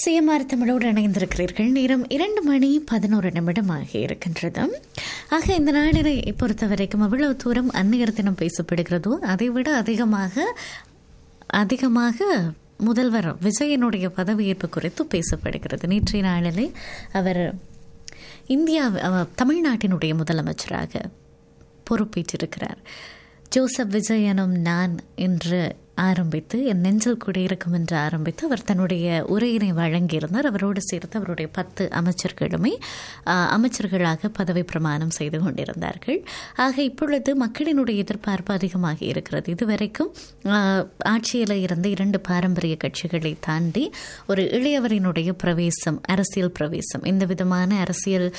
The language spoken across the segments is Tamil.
சிஎம்ஆர் தமிழோடு இணைந்திருக்கிறீர்கள் நேரம் இரண்டு மணி பதினோரு நிமிடம் ஆகி இருக்கின்றது ஆக இந்த நாளினை பொறுத்த வரைக்கும் அவ்வளவு தூரம் அந்நியர் தினம் பேசப்படுகிறதோ அதை விட அதிகமாக அதிகமாக முதல்வர் விஜயனுடைய பதவியேற்பு குறித்து பேசப்படுகிறது நேற்றைய நாளிலே அவர் இந்தியா அவர் தமிழ்நாட்டினுடைய முதலமைச்சராக பொறுப்பேற்றிருக்கிறார் ஜோசப் விஜய் எனும் நான் என்று ஆரம்பித்து என் நெஞ்சில் குடியிருக்கும் என்று ஆரம்பித்து அவர் தன்னுடைய உரையினை வழங்கியிருந்தார் அவரோடு சேர்த்து அவருடைய பத்து அமைச்சர்களுமே அமைச்சர்களாக பதவி பிரமாணம் செய்து கொண்டிருந்தார்கள் ஆக இப்பொழுது மக்களினுடைய எதிர்பார்ப்பு அதிகமாக இருக்கிறது இதுவரைக்கும் ஆட்சியில் இருந்த இரண்டு பாரம்பரிய கட்சிகளை தாண்டி ஒரு இளையவரினுடைய பிரவேசம் அரசியல் பிரவேசம் இந்த விதமான அரசியல்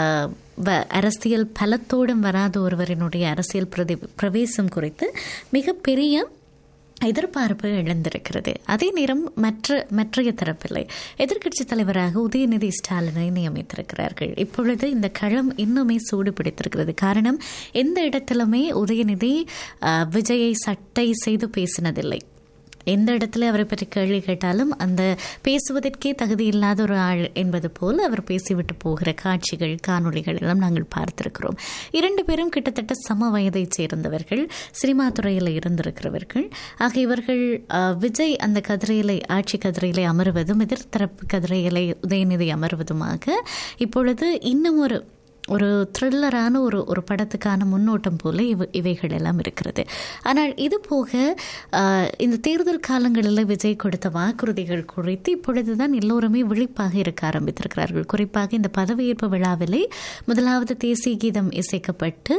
அரசியல் பலத்தோடும் வராத ஒருவரினுடைய அரசியல் பிரதி பிரவேசம் குறித்து மிகப்பெரிய எதிர்பார்ப்பு எழுந்திருக்கிறது அதே நேரம் மற்ற மற்றைய தரப்பில்லை எதிர்க்கட்சி தலைவராக உதயநிதி ஸ்டாலினை நியமித்திருக்கிறார்கள் இப்பொழுது இந்த களம் இன்னுமே சூடு பிடித்திருக்கிறது காரணம் எந்த இடத்திலுமே உதயநிதி விஜயை சட்டை செய்து பேசினதில்லை எந்த இடத்துல அவரை பற்றி கேள்வி கேட்டாலும் அந்த பேசுவதற்கே தகுதி இல்லாத ஒரு ஆள் என்பது போல் அவர் பேசிவிட்டு போகிற காட்சிகள் காணொளிகள் எல்லாம் நாங்கள் பார்த்திருக்கிறோம் இரண்டு பேரும் கிட்டத்தட்ட சம வயதை சேர்ந்தவர்கள் சினிமா துறையில் இருந்திருக்கிறவர்கள் ஆக இவர்கள் விஜய் அந்த கதிரையிலை ஆட்சி கதிரையிலை அமர்வதும் எதிர்த்தரப்பு கதிரையிலை உதயநிதி அமர்வதுமாக இப்பொழுது இன்னும் ஒரு ஒரு த்ரில்லரான ஒரு ஒரு படத்துக்கான முன்னோட்டம் போல இவ இவைகள் எல்லாம் இருக்கிறது ஆனால் இது போக இந்த தேர்தல் காலங்களில் விஜய் கொடுத்த வாக்குறுதிகள் குறித்து இப்பொழுதுதான் எல்லோருமே விழிப்பாக இருக்க ஆரம்பித்திருக்கிறார்கள் குறிப்பாக இந்த பதவியேற்பு விழாவிலே முதலாவது தேசிய கீதம் இசைக்கப்பட்டு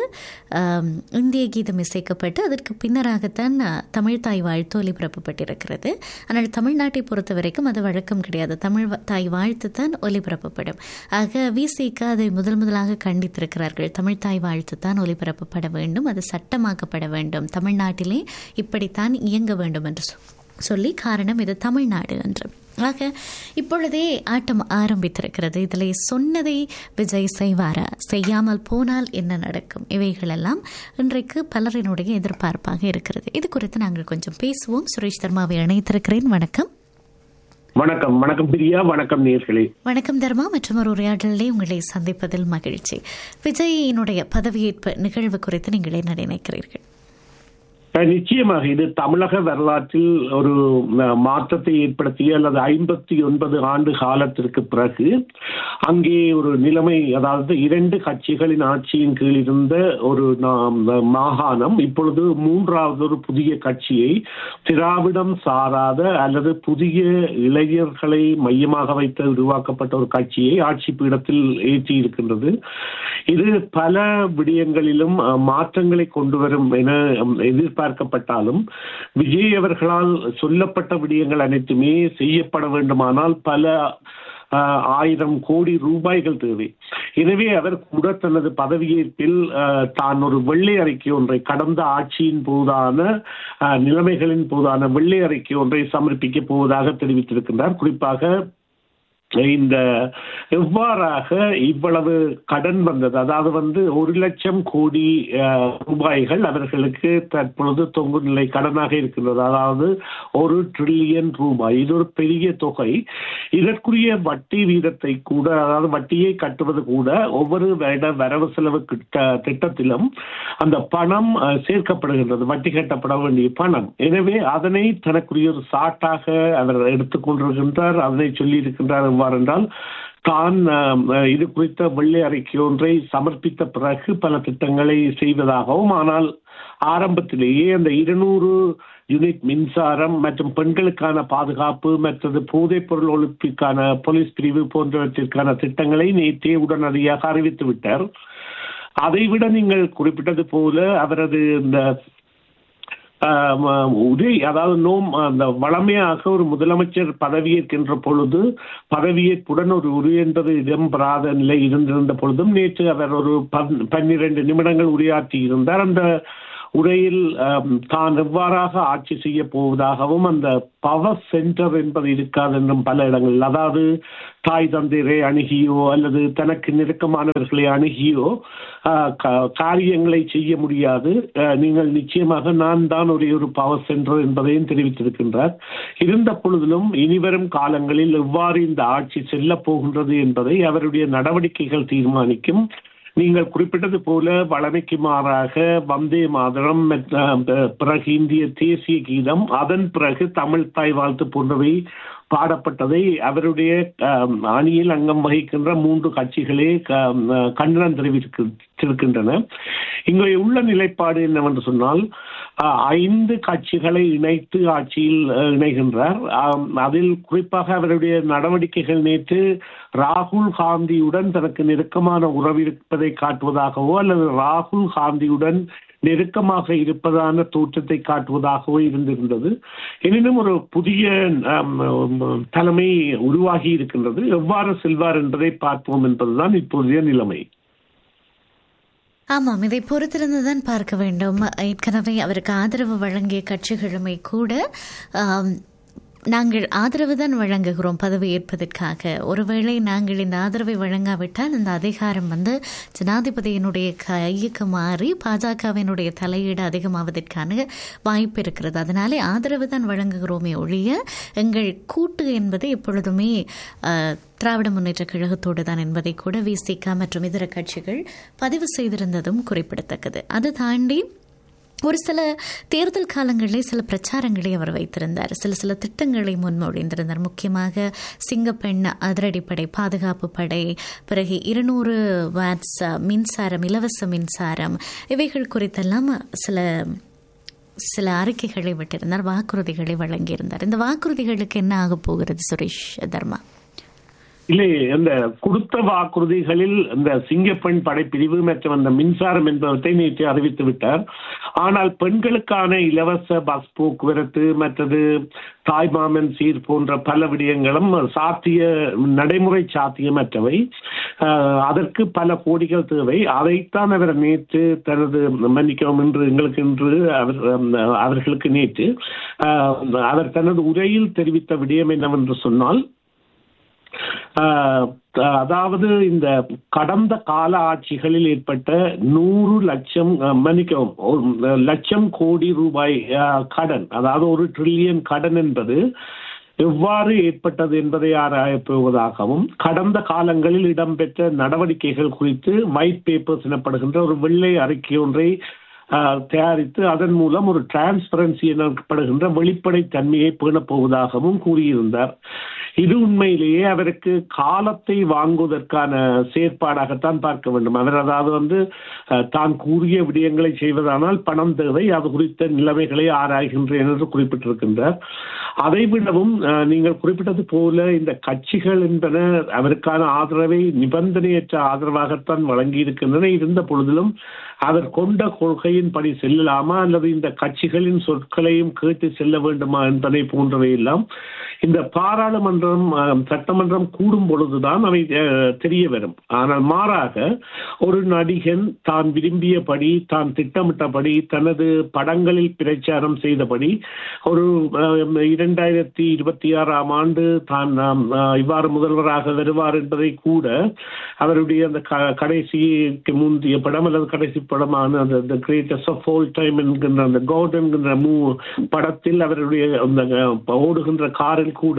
இந்திய கீதம் இசைக்கப்பட்டு அதற்கு பின்னராகத்தான் தமிழ் தாய் வாழ்த்து ஒலிபரப்பப்பட்டிருக்கிறது ஆனால் தமிழ்நாட்டை பொறுத்த வரைக்கும் அது வழக்கம் கிடையாது தமிழ் தாய் வாழ்த்து தான் ஒலிபரப்பப்படும் ஆக விசிக்கு அதை முதல் முதலாக கண்டித்திருக்கிறார்கள் தமிழ் தாய் வாழ்த்து தான் ஒலிபரப்பப்பட வேண்டும் அது சட்டமாக்கப்பட வேண்டும் தமிழ்நாட்டிலே இப்படித்தான் இயங்க வேண்டும் என்று சொல்லி காரணம் இது தமிழ்நாடு என்று ஆக இப்பொழுதே ஆட்டம் ஆரம்பித்திருக்கிறது இதில் சொன்னதை விஜய் செய்வாரா செய்யாமல் போனால் என்ன நடக்கும் இவைகளெல்லாம் இன்றைக்கு பலரினுடைய எதிர்பார்ப்பாக இருக்கிறது இது குறித்து நாங்கள் கொஞ்சம் பேசுவோம் சுரேஷ் தர்மாவை இணைத்திருக்கிறேன் வணக்கம் வணக்கம் வணக்கம் பிரியா வணக்கம் நேர்களே வணக்கம் தர்மா மற்றும் ஒரு உரையாடலே உங்களை சந்திப்பதில் மகிழ்ச்சி விஜயினுடைய பதவியேற்பு நிகழ்வு குறித்து நீங்கள் என்ன நினைக்கிறீர்கள் நிச்சயமாக இது தமிழக வரலாற்றில் ஒரு மாற்றத்தை ஏற்படுத்திய அல்லது ஐம்பத்தி ஒன்பது ஆண்டு காலத்திற்கு பிறகு அங்கே ஒரு நிலைமை அதாவது இரண்டு கட்சிகளின் ஆட்சியின் கீழ் இருந்த ஒரு மாகாணம் இப்பொழுது மூன்றாவது ஒரு புதிய கட்சியை திராவிடம் சாராத அல்லது புதிய இளைஞர்களை மையமாக வைத்து உருவாக்கப்பட்ட ஒரு கட்சியை ஆட்சி பீடத்தில் ஏற்றி இருக்கின்றது இது பல விடயங்களிலும் மாற்றங்களை கொண்டு வரும் என எதிர்ப்பு எதிர்பார்க்கப்பட்டாலும் விஜய் அவர்களால் சொல்லப்பட்ட விடயங்கள் அனைத்துமே செய்யப்பட வேண்டுமானால் பல ஆயிரம் கோடி ரூபாய்கள் தேவை எனவே அவர் கூட தனது பதவியேற்பில் தான் ஒரு வெள்ளை அறிக்கை ஒன்றை கடந்த ஆட்சியின் போதான நிலைமைகளின் போதான வெள்ளை அறிக்கை ஒன்றை சமர்ப்பிக்க போவதாக தெரிவித்திருக்கின்றார் குறிப்பாக இந்த எவ்வாறாக இவ்வளவு கடன் வந்தது அதாவது வந்து ஒரு லட்சம் கோடி ரூபாய்கள் அவர்களுக்கு தற்பொழுது தொங்கு நிலை கடனாக இருக்கின்றது அதாவது ஒரு ட்ரில்லியன் ரூபாய் இது ஒரு பெரிய தொகை இதற்குரிய வட்டி வீதத்தை கூட அதாவது வட்டியை கட்டுவது கூட ஒவ்வொரு வருட வரவு செலவு திட்டத்திலும் அந்த பணம் சேர்க்கப்படுகின்றது வட்டி கட்டப்பட வேண்டிய பணம் எனவே அதனை தனக்குரிய ஒரு சாட்டாக அவர் எடுத்துக்கொண்டிருக்கின்றார் அதனை சொல்லி இருக்கின்றார் எவ்வாறென்றால் தான் இது குறித்த வெள்ளை அறிக்கை ஒன்றை சமர்ப்பித்த பிறகு பல திட்டங்களை செய்வதாகவும் ஆனால் ஆரம்பத்திலேயே அந்த இருநூறு யூனிட் மின்சாரம் மற்றும் பெண்களுக்கான பாதுகாப்பு மற்றது போதைப் பொருள் ஒழிப்பிற்கான போலீஸ் பிரிவு போன்றவற்றிற்கான திட்டங்களை நேற்றே உடனடியாக அறிவித்து விட்டார் அதைவிட நீங்கள் குறிப்பிட்டது போல அவரது இந்த உதய் அதாவது நோம் அந்த வளமையாக ஒரு முதலமைச்சர் பதவியேற்கின்ற பொழுது பதவியேற்புடன் ஒரு உரு என்பது இடம்பெறாத நிலை இருந்திருந்த பொழுதும் நேற்று அவர் ஒரு பன்னிரண்டு நிமிடங்கள் உரையாற்றி இருந்தார் அந்த உரையில் ஆம், தான் எவ்வாறாக ஆட்சி செய்ய போவதாகவும் அந்த பவர் சென்டர் என்பது இருக்காது என்றும் பல இடங்களில் அதாவது தாய் தந்தையரை அணுகியோ அல்லது தனக்கு நெருக்கமானவர்களை அணுகியோ ஆ, கா- காரியங்களை செய்ய முடியாது ஆ, நீங்கள் நிச்சயமாக நான் தான் ஒரே ஒரு பவர் சென்டர் என்பதையும் தெரிவித்திருக்கின்றார் இருந்த பொழுதிலும் இனிவரும் காலங்களில் எவ்வாறு இந்த ஆட்சி செல்லப் போகின்றது என்பதை அவருடைய நடவடிக்கைகள் தீர்மானிக்கும் நீங்கள் குறிப்பிட்டது போல வளமைக்கு மாறாக வந்தே மாதரம் மெத்- அஹ் ப- பிறகு இந்திய தேசிய கீதம் அதன் பிறகு தமிழ் தாய் வாழ்த்து போன்றவை பாடப்பட்டதை அவருடைய அஹ், அணியில் அங்கம் வகிக்கின்ற மூன்று கட்சிகளே க- அஹ், கண்டனம் தெரிவித்திருக்கின்றன இங்கே உள்ள நிலைப்பாடு என்னவென்று சொன்னால் அஹ், ஐந்து கட்சிகளை இணைத்து ஆட்சியில் அஹ், இணைகின்றார் ஆம், அதில் குறிப்பாக அவருடைய நடவடிக்கைகள் நேற்று ராகுல் காந்தியுடன் தனக்கு நெருக்கமான உறவு இருப்பதை காட்டுவதாகவோ அல்லது ராகுல் காந்தியுடன் நெருக்கமாக இருப்பதான தோற்றத்தை காட்டுவதாகவோ இருந்திருந்தது எனினும் ஒரு புதிய ஆம், ஆம், தலைமை உருவாகி இருக்கின்றது எவ்வாறு செல்வார் என்பதை பார்ப்போம் என்பதுதான் இப்போதைய நிலைமை ஆமாம் இதை பொறுத்திருந்துதான் பார்க்க வேண்டும் ஏற்கனவே அவருக்கு ஆதரவு வழங்கிய கட்சிகளுமே கூட ஆம், நாங்கள் ஆதரவு தான் வழங்குகிறோம் பதவி ஏற்பதற்காக ஒருவேளை நாங்கள் இந்த ஆதரவை வழங்காவிட்டால் இந்த அதிகாரம் வந்து ஜனாதிபதியினுடைய கையுக்கு மாறி பாஜகவினுடைய தலையீடு அதிகமாவதற்கான வாய்ப்பு இருக்கிறது அதனாலே ஆதரவு தான் வழங்குகிறோமே ஒழிய எங்கள் கூட்டு என்பது எப்பொழுதுமே அஹ், திராவிட முன்னேற்ற கழகத்தோடு தான் என்பதை கூட விசிக மற்றும் இதர கட்சிகள் பதிவு செய்திருந்ததும் குறிப்பிடத்தக்கது அது தாண்டி ஒரு சில தேர்தல் காலங்களிலே சில பிரச்சாரங்களை அவர் வைத்திருந்தார் சில சில திட்டங்களை முன்மொழிந்திருந்தார் முக்கியமாக சிங்கப்பெண் அதிரடிப்படை பாதுகாப்பு படை பிறகு இருநூறு வாட்ஸ் மின்சாரம் இலவச மின்சாரம் இவைகள் குறித்தெல்லாம் சில சில அறிக்கைகளை விட்டிருந்தார் வாக்குறுதிகளை வழங்கியிருந்தார் இந்த வாக்குறுதிகளுக்கு என்ன ஆக போகிறது சுரேஷ் தர்மா இல்லை இந்த கொடுத்த வாக்குறுதிகளில் இந்த சிங்கப்பெண் படைப்பிரிவு மற்றும் அந்த மின்சாரம் என்பவற்றை நேற்று அறிவித்து விட்டார் ஆனால் பெண்களுக்கான இலவச பஸ் போக்குவரத்து மற்றது தாய்மாமன் சீர் போன்ற பல விடயங்களும் சாத்திய நடைமுறை சாத்தியமற்றவை ஆஹ், அதற்கு பல கோடிகள் தேவை அதைத்தான் அவர் நேற்று தனது மன்னிக்கவும் இன்று எங்களுக்கு இன்று அவர் ஹம், அவர்களுக்கு நேற்று ஆஹ், அவர் தனது உரையில் தெரிவித்த விடயம் என்னவென்று சொன்னால் ஆஹ் அதாவது இந்த கடந்த கால ஆட்சிகளில் ஏற்பட்ட நூறு லட்சம் அஹ், மன்னிக்கவும் ஒரு லட்சம் கோடி ரூபாய் அஹ், கடன் அதாவது ஒரு ட்ரில்லியன் கடன் என்பது எவ்வாறு ஏற்பட்டது என்பதை ஆராயப் போவதாகவும் கடந்த காலங்களில் இடம்பெற்ற நடவடிக்கைகள் குறித்து ஒயிட் பேப்பர்ஸ் எனப்படுகின்ற ஒரு வெள்ளை அறிக்கை ஒன்றை ஆஹ், தயாரித்து அதன் மூலம் ஒரு டிரான்ஸ்பரன்சி எனப்படுகின்ற வெளிப்படை தன்மையை பேணப் போவதாகவும் கூறியிருந்தார் இது உண்மையிலேயே அவருக்கு காலத்தை வாங்குவதற்கான செயற்பாடாகத்தான் பார்க்க வேண்டும் அவர் அதாவது வந்து அஹ், தான் கூறிய விடயங்களை செய்வதானால் பணம் தேவை அது குறித்த நிலைமைகளை ஆராய்கின்றேன் என்று குறிப்பிட்டிருக்கின்றார் அதை விடவும் அஹ், நீங்கள் குறிப்பிட்டது போல இந்த கட்சிகள் என்பன அவருக்கான ஆதரவை நிபந்தனையற்ற ஆதரவாகத்தான் வழங்கியிருக்கின்றன இருந்த பொழுதிலும் அவர் கொண்ட கொள்கையின்படி செல்லலாமா அல்லது இந்த கட்சிகளின் சொற்களையும் கேட்டு செல்ல வேண்டுமா என்பதை போன்றவை எல்லாம் இந்த பாராளுமன்றம் அஹ், சட்டமன்றம் கூடும் பொழுதுதான் அவை அஹ், தெரிய வரும் ஆனால் மாறாக ஒரு நடிகன் தான் விரும்பியபடி தான் திட்டமிட்டபடி தனது படங்களில் பிரச்சாரம் செய்தபடி ஒரு அஹ், இரண்டாயிரத்தி இருபத்தி ஆறாம் ஆண்டு தான் நாம், அஹ், இவ்வாறு முதல்வராக வருவார் என்பதை கூட அவருடைய அந்த க- கடைசிக்கு முந்தைய படம் அல்லது கடைசி படமான அந்த கிரேட்டஸ்ட் ஆஃப் ஆல் டைம் என்கின்ற அந்த காட் என்கின்ற மூ படத்தில் அவருடைய அந்த அஹ், ஓடுகின்ற காரில் கூட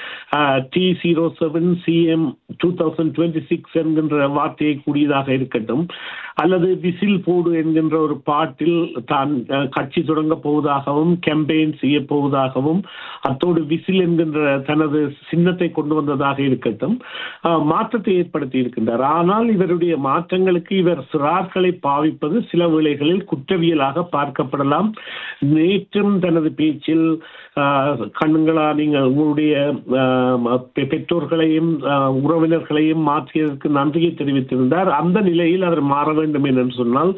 T zero seven CM two thousand twenty six என்கின்ற வார்த்தையை கூடியதாக இருக்கட்டும் அல்லது விசில் போடு என்கின்ற ஒரு பாட்டில் தான் அஹ், கட்சி தொடங்க போவதாகவும் கேம்பெயின் செய்ய போவதாகவும் அத்தோடு விசில் என்கின்ற தனது சின்னத்தை கொண்டு வந்ததாக இருக்கட்டும் அஹ், மாற்றத்தை ஏற்படுத்தி இருக்கின்றார் ஆனால் இவருடைய மாற்றங்களுக்கு இவர் சிறார்களை பாவிப்பது சில வேளைகளில் குற்றவியலாக பார்க்கப்படலாம் நேற்றும் தனது பேச்சில் அஹ், கண்ணுங்களா நீங்கள் உங்களுடைய அஹ், பெ- பெற்றோர்களையும் அஹ், உறவினர்களையும் மாற்றியதற்கு நன்றியை தெரிவித்திருந்தார் அந்த நிலையில் அவர் மாற வேண்டும் என்று சொன்னால்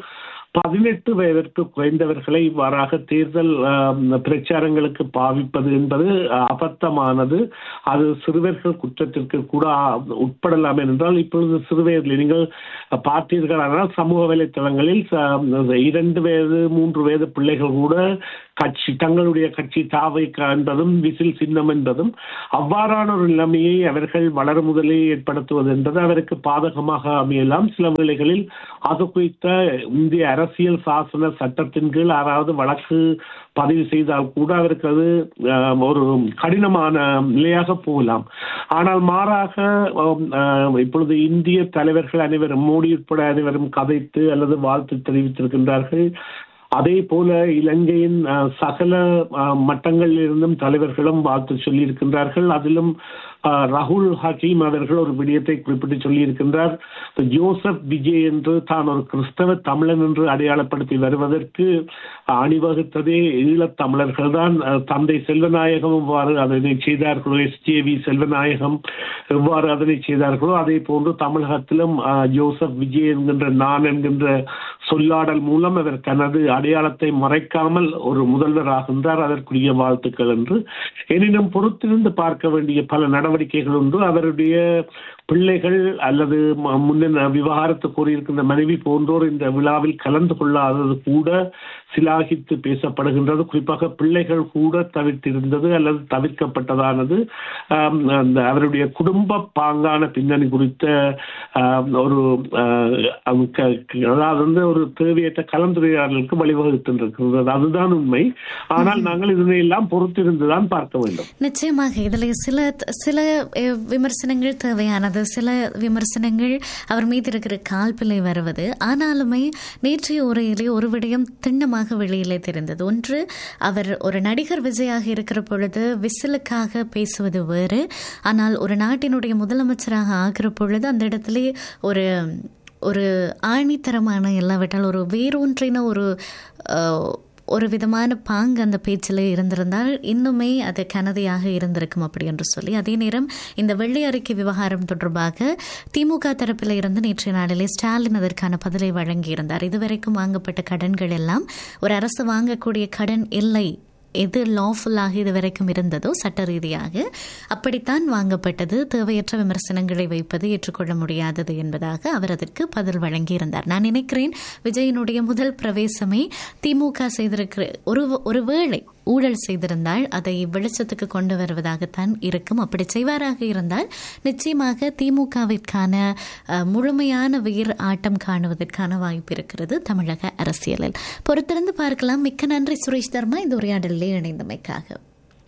பதினெட்டு வயதிற்கு குறைந்தவர்களை இவ்வாறாக தேர்தல் ஆம், பிரச்சாரங்களுக்கு பாவிப்பது என்பது அபத்தமானது அது சிறுவர்கள் குற்றத்திற்கு கூட உட்படலாம் என்றால் இப்பொழுது சிறுவயதில் நீங்கள் பார்த்தீர்களானால் சமூக வலைத்தளங்களில் ச- இரண்டு வயது மூன்று வயது பிள்ளைகள் கூட கட்சி தங்களுடைய கட்சி தாவை என்பதும் விசில் சின்னம் என்பதும் அவ்வாறான ஒரு நிலைமையை அவர்கள் வளர முதலே ஏற்படுத்துவது என்பது அவருக்கு பாதகமாக அமையலாம் சில வேளைகளில் அது குறித்த இந்திய அரசியல் சாசன சட்டத்தின் கீழ் யாராவது வழக்கு பதிவு செய்தால் கூட அவருக்கு அது ஆஹ், ஒரு கடினமான நிலையாக போகலாம் ஆனால் மாறாக ஆம், ஆஹ், இப்பொழுது இந்திய தலைவர்கள் அனைவரும் மோடி உட்பட அனைவரும் கதைத்து அல்லது வாழ்த்து தெரிவித்திருக்கின்றார்கள் அதே போல இலங்கையின் அஹ், சகல அஹ், மட்டங்களில் இருந்தும் தலைவர்களும் வாழ்த்து சொல்லியிருக்கின்றார்கள் அதிலும் அஹ், ராகுல் ஹக்கீம் அவர்கள் ஒரு விடயத்தை குறிப்பிட்டு சொல்லியிருக்கின்றார் ஜோசப் விஜய் என்று தான் ஒரு கிறிஸ்தவ தமிழன் என்று அடையாளப்படுத்தி வருவதற்கு அணிவகுத்ததே ஈழத் தமிழர்கள் தான் அஹ், தந்தை செல்வநாயகம் எவ்வாறு அதனை செய்தார்களோ எஸ்ஜேவி செல்வநாயகம் எவ்வாறு அதனை செய்தார்களோ அதே போன்று தமிழகத்திலும் அஹ், ஜோசப் விஜய் என்கின்ற நான் என்கின்ற சொல்லாடல் மூலம் அவர் தனது அடையாளத்தை மறைக்காமல் ஒரு முதல்வராகின்றார் அதற்குரிய வாழ்த்துக்கள் என்று எனினும் பொறுத்திருந்து பார்க்க வேண்டிய பல நடவடிக்கைகள் உண்டு அவருடைய பிள்ளைகள் அல்லது ம- முன்ன விவகாரத்து கூறியிருக்கின்ற மனைவி போன்றோர் இந்த விழாவில் கலந்து கொள்ளாதது கூட சிலாகித்து பேசப்படுகின்றது குறிப்பாக பிள்ளைகள் கூட தவிர்த்திருந்தது அல்லது தவிர்க்கப்பட்டதானது ஆம், அந்த அவருடைய குடும்ப பாங்கான பின்னணி குறித்த ஆம், ஒரு ஆஹ், அவங்க க- அதாவது வந்து ஒரு தேவையற்ற கலந்துரையாடலுக்கு வழிவகுத்திருக்கிறது அதுதான் உண்மை ஆனால் நாங்கள் இதனை எல்லாம் பொறுத்திருந்துதான் பார்க்க வேண்டும் நிச்சயமாக இதில் சில சில அஹ், விமர்சனங்கள் தேவையானது சில விமர்சனங்கள் அவர் மீது இருக்கிற கால்பிள்ளை வருவது ஆனாலுமே நேற்றைய உரையிலே ஒரு விடயம் திண்ணமாக வெளியிலே தெரிந்தது ஒன்று அவர் ஒரு நடிகர் விஜயாக இருக்கிற பொழுது விசிலுக்காக பேசுவது வேறு ஆனால் ஒரு நாட்டினுடைய முதலமைச்சராக ஆகிற பொழுது அந்த இடத்திலே ஒரு ஒரு ஆணித்தரமான இல்லாவிட்டால் ஒரு வேரூன்றின ஒரு அஹ், ஒரு விதமான பாங்கு அந்த பேச்சில் இருந்திருந்தால் இன்னுமே அது கனதியாக இருந்திருக்கும் அப்படி என்று சொல்லி அதே நேரம் இந்த வெள்ளை அறிக்கை விவகாரம் தொடர்பாக திமுக தரப்பில் இருந்து நேற்றைய நாளிலே ஸ்டாலின் அதற்கான பதிலை வழங்கியிருந்தார் இதுவரைக்கும் வாங்கப்பட்ட கடன்கள் எல்லாம் ஒரு அரசு வாங்கக்கூடிய கடன் இல்லை எது லாஃபுல்லாக இதுவரைக்கும் இருந்ததோ சட்ட ரீதியாக அப்படித்தான் வாங்கப்பட்டது தேவையற்ற விமர்சனங்களை வைப்பது ஏற்றுக்கொள்ள முடியாதது என்பதாக அவர் அதற்கு பதில் வழங்கியிருந்தார் நான் நினைக்கிறேன் விஜயனுடைய முதல் பிரவேசமே திமுக செய்திருக்கிற ஒரு ஒருவேளை ஊழல் செய்திருந்தால் அதை வெளிச்சத்துக்கு கொண்டு வருவதாகத்தான் இருக்கும் அப்படி செய்வாராக இருந்தால் நிச்சயமாக திமுகவிற்கான அஹ், முழுமையான உயிர் ஆட்டம் காணுவதற்கான வாய்ப்பு இருக்கிறது தமிழக அரசியலில் பொறுத்திருந்து பார்க்கலாம் மிக்க நன்றி சுரேஷ் தர்மா இந்த உரையாடலில் இணைந்தமைக்காக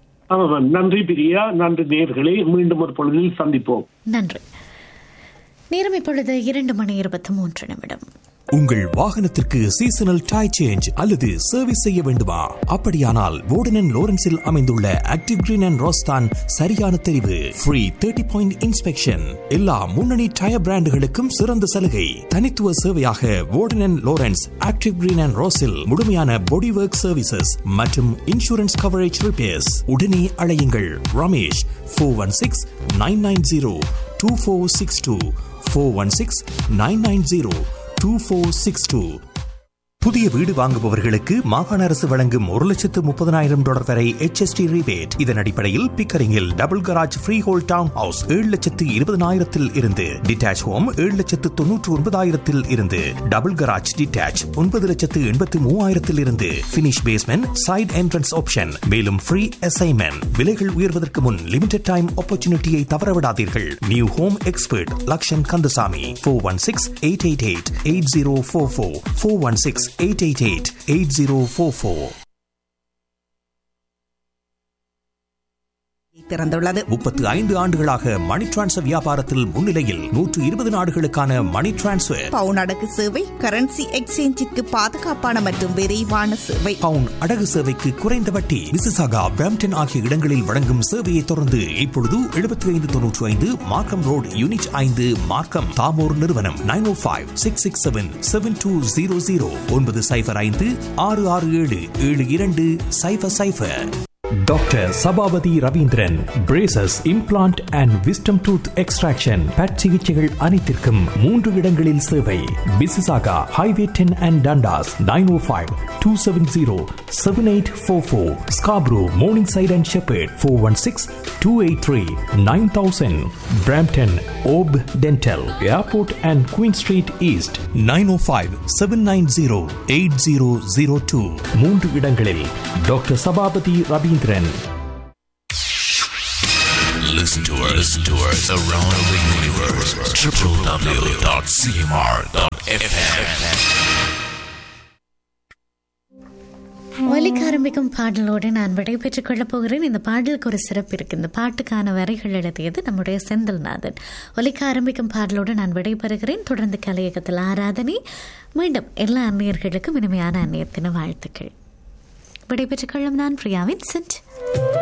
ஆமாம் நன்றி பிரியா நன்றி நேர்களே மீண்டும் ஒரு பொழுதில் சந்திப்போம் நன்றி நேரம் இப்பொழுது இரண்டு மணி இருபத்தி மூன்று நிமிடம் உங்கள் வாகனத்திற்கு சீசனல் டை சேஞ்ச் அல்லது சர்வீஸ் செய்ய வேண்டுமா அப்படியானால் வோர்டன் லோரன்ஸில் அமைந்துள்ள ஆக்டிவ் கிரீன் அண்ட் ரோஸ்தான் சரியான தெரிவு ஃப்ரீ தேர்ட்டி பாயிண்ட் இன்ஸ்பெக்ஷன் எல்லா முன்னணி டயர் பிராண்டுகளுக்கும் சிறந்த சலுகை தனித்துவ சேவையாக Warden Lawrence active green and ரோஸில் முழுமையான பாடி ஒர்க் சர்வீசஸ் மற்றும் இன்சூரன்ஸ் கவரேஜ் ரிப்பேர்ஸ் உடனே அழையுங்கள் Ramesh four one six nine nine zero two four six two four one six nine nine zero two four six two புதிய வீடு வாங்குபவர்களுக்கு மாகாண அரசு வழங்கும் ஒரு லட்சத்து முப்பதனாயிரம் டாலர் வரை HST rebate இதன் அடிப்படையில் பிக்கரிங்கில் double garage free hold town house ஏழு லட்சத்து இருபதனாயிரத்தில் இருந்து டிட்டாச் ஹோம் ஏழு லட்சத்து தொன்னூற்று ஒன்பதாயிரத்தில் இருந்து டபுள் கராஜ் டிட்டாச் ஒன்பது லட்சத்து எண்பத்து மூவாயிரத்தில் இருந்து finish basement side entrance option மேலும் ஃப்ரீ அசைன்மெண்ட் விலைகள் உயர்வதற்கு முன் லிமிடெட் டைம் ஆப்பர்ச்சுனிட்டியை தவறவிடாதீர்கள் new home expert Lakshan Kandasamy four one six eight eight eight eight zero four four four one six eight eight eight eight zero four four திறந்துள்ளது முப்பத்து ஐந்து ஆண்டுகளாக மணி டிரான்ஸ்ஃபர் வியாபாரத்தில் முன்னிலையில் நூற்று இருபது நாடுகளுக்கான மணி டிரான்ஸ்ஃபர் பவுன் அடகு சேவை கரன்சி எக்ஸ்சேஞ்சிற்கு பாதுகாப்பான மற்றும் விரைவான சேவை பவுன் அடகு சேவைக்கு குறைந்த வட்டி மிசிசாகா பிராம்டன் ஆகிய இடங்களில் வழங்கும் சேவையை தொடர்ந்து இப்பொழுது எழுபத்தி ஐந்து தொன்னூற்றி ஐந்து மார்க்கம் ரோடு யூனிட் ஐந்து மார்க்கம் தாமோர் நிறுவனம் nine o five six six seven seven two zero zero ஒன்பது சைஃபர் ஐந்து ஆறு ஆறு ஏழு ஏழு இரண்டு சைஃபர் சைஃபர் doctor Sabapathi Raveendran braces implant and wisdom tooth extraction பட் சிகிச்சைகள் அனைத்திற்கும் மூன்று இடங்களில் சேவை Mississauga highway ten and Dundas nine o five two seven zero seven eight four four Scarborough morningside and Sheppard four one six two eight three nine thousand Brampton ஓப் dental airport and queen street east nine o five seven nine zero eight zero zero two மூன்று இடங்களில் doctor Sabapathi Ravindran Listen to us, listen to us around the universe. www.cmr.fm. ஒலிக்க ஆரம்பிக்கும் பாடலோடு நான் விடைபெற்றுக் கொள்ளப் போகிறேன் இந்த பாடலுக்கு ஒரு சிறப்பு இருக்கு இந்த பாட்டுக்கான வரிகள் எழுதியது நம்முடைய செந்தில்நாதன் ஒலிக்க ஆரம்பிக்கும் பாடலோடு நான் விடைபெறுகிறேன் தொடர்ந்து கலையகத்தில் ஆராதனை மீண்டும் எல்லா அந்நியர்களுக்கும் இனிமையான அந்நியத்தின வாழ்த்துக்கள் விடைபெற்றுக் கொள்ளும் நான் பிரியாவின் சென்ட்